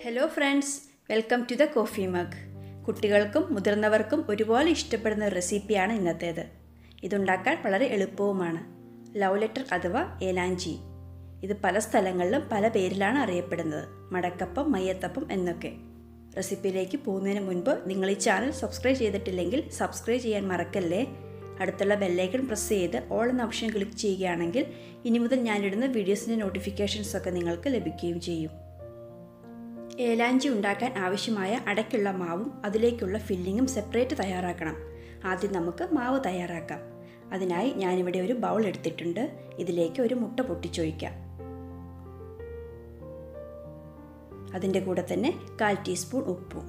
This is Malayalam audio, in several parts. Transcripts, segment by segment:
hello friends welcome to the coffee mug കുട്ടികൾക്കും മുതിർന്നവർക്കും ഒരുപോലെ ഇഷ്ടപ്പെടുന്ന ഒരു റെസിപ്പിയാണ് ഇന്നത്തേത് ഇതുണ്ടാക്കാൻ വളരെ എളുപ്പവുമാണ് ലവ് ലെറ്റർ അഥവാ ഏലാഞ്ചി ഇത് പല സ്ഥലങ്ങളിലും പല പേരിലാണ് അറിയപ്പെടുന്നത് മടക്കപ്പം മയ്യത്തപ്പം എന്നൊക്കെ റെസിപ്പിയിലേക്ക് പോകുന്നതിന് മുൻപ് നിങ്ങൾ ഈ ചാനൽ സബ്സ്ക്രൈബ് ചെയ്തിട്ടില്ലെങ്കിൽ സബ്സ്ക്രൈബ് ചെയ്യാൻ മറക്കല്ലേ അടുത്തുള്ള ബെല്ലൈക്കൺ പ്രസ് ചെയ്ത് ഓൾ എന്ന ഓപ്ഷൻ ക്ലിക്ക് ചെയ്യുകയാണെങ്കിൽ ഇനി മുതൽ ഞാനിടുന്ന വീഡിയോസിൻ്റെ നോട്ടിഫിക്കേഷൻസ് ഒക്കെ നിങ്ങൾക്ക് ലഭിക്കുകയും ചെയ്യും ഏലാഞ്ചി ഉണ്ടാക്കാൻ ആവശ്യമായ അടയ്ക്കുള്ള മാവും അതിലേക്കുള്ള ഫില്ലിങ്ങും സെപ്പറേറ്റ് തയ്യാറാക്കണം ആദ്യം നമുക്ക് മാവ് തയ്യാറാക്കാം അതിനായി ഞാനിവിടെ ഒരു ബൗൾ എടുത്തിട്ടുണ്ട് ഇതിലേക്ക് ഒരു മുട്ട പൊട്ടിച്ചൊഴിക്കാം അതിൻ്റെ കൂടെ തന്നെ കാൽ ടീസ്പൂൺ ഉപ്പും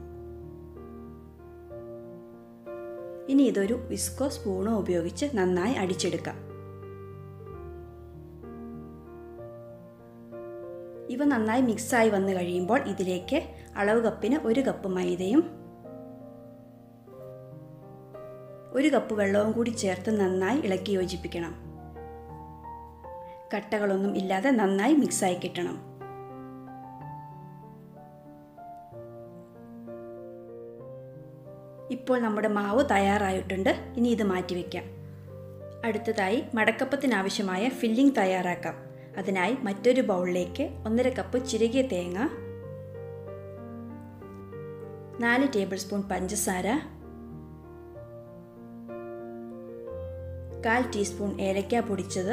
ഇനി ഇതൊരു വിസ്കോ സ്പൂണോ ഉപയോഗിച്ച് നന്നായി അടിച്ചെടുക്കാം ഇവ നന്നായി മിക്സായി വന്നു കഴിയുമ്പോൾ ഇതിലേക്ക് അളവ് കപ്പിന് ഒരു കപ്പ് മൈദയും ഒരു കപ്പ് വെള്ളവും കൂടി ചേർത്ത് നന്നായി ഇളക്കി യോജിപ്പിക്കണം കട്ടകളൊന്നും ഇല്ലാതെ നന്നായി മിക്സായി കിട്ടണം ഇപ്പോൾ നമ്മുടെ മാവ് തയ്യാറായിട്ടുണ്ട് ഇനി ഇത് മാറ്റിവെക്കാം അടുത്തതായി മടക്കപ്പത്തിനാവശ്യമായ ഫില്ലിംഗ് തയ്യാറാക്കാം അതിനായി മറ്റൊരു ബൗളിലേക്ക് ഒന്നര കപ്പ് ചിരകിയ തേങ്ങ നാല് ടേബിൾ സ്പൂൺ പഞ്ചസാര കാൽ ടീസ്പൂൺ ഏലക്ക പൊടിച്ചത്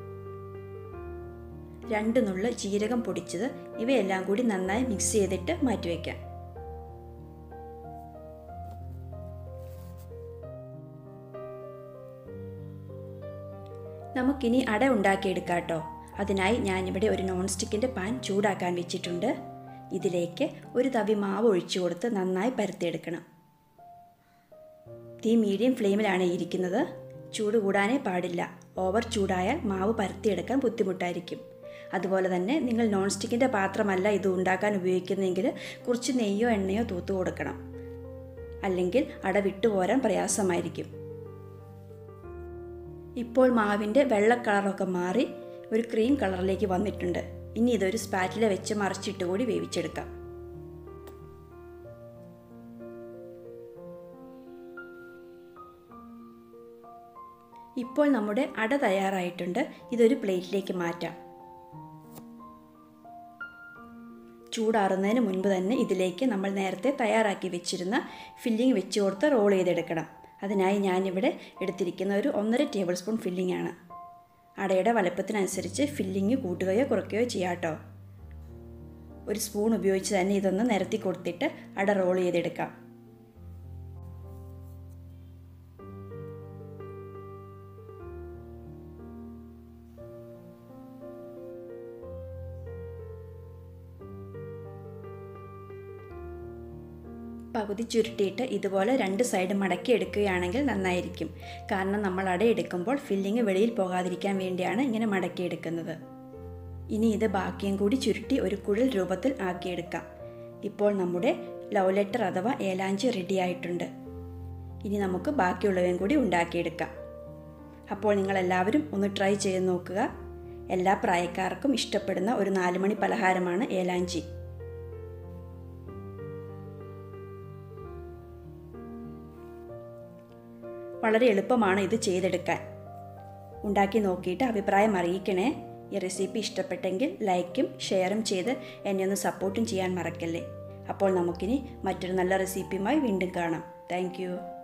രണ്ട് നുള്ള് ജീരകം പൊടിച്ചത് ഇവയെല്ലാം കൂടി നന്നായി മിക്സ് ചെയ്തിട്ട് മാറ്റിവെക്കാം നമുക്കിനി അട ഉണ്ടാക്കിയെടുക്കാം കേട്ടോ അതിനായി ഞാനിവിടെ ഒരു നോൺ സ്റ്റിക്കിൻ്റെ പാൻ ചൂടാക്കാൻ വെച്ചിട്ടുണ്ട് ഇതിലേക്ക് ഒരു തവി മാവ് ഒഴിച്ചു കൊടുത്ത് നന്നായി പരത്തിയെടുക്കണം തീ മീഡിയം ഫ്ലെയിമിലാണ് ഇരിക്കുന്നത് ചൂട് കൂടാനേ പാടില്ല ഓവർ ചൂടായാൽ മാവ് പരത്തിയെടുക്കാൻ ബുദ്ധിമുട്ടായിരിക്കും അതുപോലെ തന്നെ നിങ്ങൾ നോൺ സ്റ്റിക്കിൻ്റെ പാത്രമല്ല ഇത് ഉണ്ടാക്കാൻ ഉപയോഗിക്കുന്നതെങ്കിൽ കുറച്ച് നെയ്യോ എണ്ണയോ തൂത്തു കൊടുക്കണം അല്ലെങ്കിൽ അട വിട്ടുപോരാൻ പ്രയാസമായിരിക്കും ഇപ്പോൾ മാവിൻ്റെ വെള്ള കളറൊക്കെ മാറി ഒരു ക്രീം കളറിലേക്ക് വന്നിട്ടുണ്ട് ഇനി ഇതൊരു സ്പാറ്റില വെച്ച് മറിച്ചിട്ട് കൂടി വേവിച്ചെടുക്കാം ഇപ്പോൾ നമ്മുടെ അട തയ്യാറായിട്ടുണ്ട് ഇതൊരു പ്ലേറ്റിലേക്ക് മാറ്റാം ചൂടാറുന്നതിന് മുൻപ് തന്നെ ഇതിലേക്ക് നമ്മൾ നേരത്തെ തയ്യാറാക്കി വെച്ചിരുന്ന ഫില്ലിംഗ് വെച്ച് കൊടുത്ത് റോൾ ചെയ്തെടുക്കണം അതിനായി ഞാനിവിടെ എടുത്തിരിക്കുന്ന ഒരു ഒന്നര ടേബിൾ സ്പൂൺ ഫില്ലിംഗ് ആണ് അടയുടെ വലുപ്പത്തിനനുസരിച്ച് ഫില്ലിംഗ് കൂട്ടുകയോ കുറയ്ക്കുകയോ ചെയ്യാം കേട്ടോ ഒരു സ്പൂൺ ഉപയോഗിച്ച് തന്നെ ഇതൊന്ന് നിരത്തി കൊടുത്തിട്ട് അട റോൾ ചെയ്തെടുക്കാം പകുതി ചുരുട്ടിയിട്ട് ഇതുപോലെ രണ്ട് സൈഡ് മടക്കി എടുക്കുകയാണെങ്കിൽ നന്നായിരിക്കും കാരണം നമ്മൾ അടയെടുക്കുമ്പോൾ ഫില്ലിങ് വെളിയിൽ പോകാതിരിക്കാൻ വേണ്ടിയാണ് ഇങ്ങനെ മടക്കി എടുക്കുന്നത് ഇനി ഇത് ബാക്കിയും കൂടി ചുരുട്ടി ഒരു കുഴൽ രൂപത്തിൽ ആക്കിയെടുക്കാം ഇപ്പോൾ നമ്മുടെ ലവ് ലെറ്റർ അഥവാ ഏലാഞ്ചി റെഡി ആയിട്ടുണ്ട് ഇനി നമുക്ക് ബാക്കിയുള്ളവയും കൂടി ഉണ്ടാക്കിയെടുക്കാം അപ്പോൾ നിങ്ങളെല്ലാവരും ഒന്ന് ട്രൈ ചെയ്ത് നോക്കുക എല്ലാ പ്രായക്കാർക്കും ഇഷ്ടപ്പെടുന്ന ഒരു നാലുമണി പലഹാരമാണ് ഏലാഞ്ചി വളരെ എളുപ്പമാണ് ഇത് ചെയ്തെടുക്കാൻ ഉണ്ടാക്കി നോക്കിയിട്ട് അഭിപ്രായം അറിയിക്കണേ ഈ റെസിപ്പി ഇഷ്ടപ്പെട്ടെങ്കിൽ ലൈക്കും ഷെയറും ചെയ്ത് എന്നെ ഒന്ന് സപ്പോർട്ടും ചെയ്യാൻ മറക്കല്ലേ അപ്പോൾ നമുക്കിനി മറ്റൊരു നല്ല റെസിപ്പിയുമായി വീണ്ടും കാണാം താങ്ക്